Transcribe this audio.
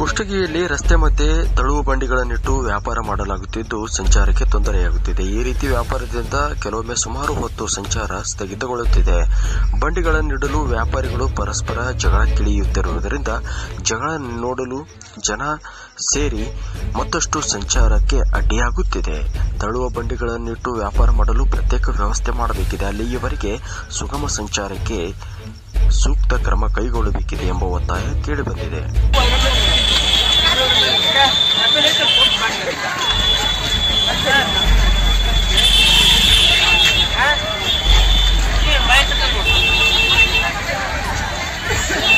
ಕುಷ್ಟಗಿಯಲ್ಲಿ ರಸ್ತೆ ಮಧ್ಯೆ ತಳುವು ಬಂಡಿಗಳನ್ನಿಟ್ಟು ವ್ಯಾಪಾರ ಮಾಡಲಾಗುತ್ತಿದ್ದು ಸಂಚಾರಕ್ಕೆ ತೊಂದರೆಯಾಗುತ್ತಿದೆ ಈ ರೀತಿ ವ್ಯಾಪಾರದಿಂದ ಕೆಲವೊಮ್ಮೆ ಸುಮಾರು ಹೊತ್ತು ಸಂಚಾರ ಸ್ಥಗಿತಗೊಳ್ಳುತ್ತಿದೆ ಬಂಡಿಗಳನ್ನಿಡಲು ವ್ಯಾಪಾರಿಗಳು ಪರಸ್ಪರ ಜಗಳಕ್ಕಿಳಿಯುತ್ತಿರುವುದರಿಂದ ಜಗಳ ನೋಡಲು ಜನ ಸೇರಿ ಮತ್ತಷ್ಟು ಸಂಚಾರಕ್ಕೆ ಅಡ್ಡಿಯಾಗುತ್ತಿದೆ ತಳುವ ಬಂಡಿಗಳನ್ನಿಟ್ಟು ವ್ಯಾಪಾರ ಮಾಡಲು ಪ್ರತ್ಯೇಕ ವ್ಯವಸ್ಥೆ ಮಾಡಬೇಕಿದೆ ಅಲ್ಲಿಯವರೆಗೆ ಸುಗಮ ಸಂಚಾರಕ್ಕೆ ಸೂಕ್ತ ಕ್ರಮ ಕೈಗೊಳ್ಳಬೇಕಿದೆ ಎಂಬ ಒತ್ತಾಯ ಕೇಳಿಬಂದಿದೆ Hey,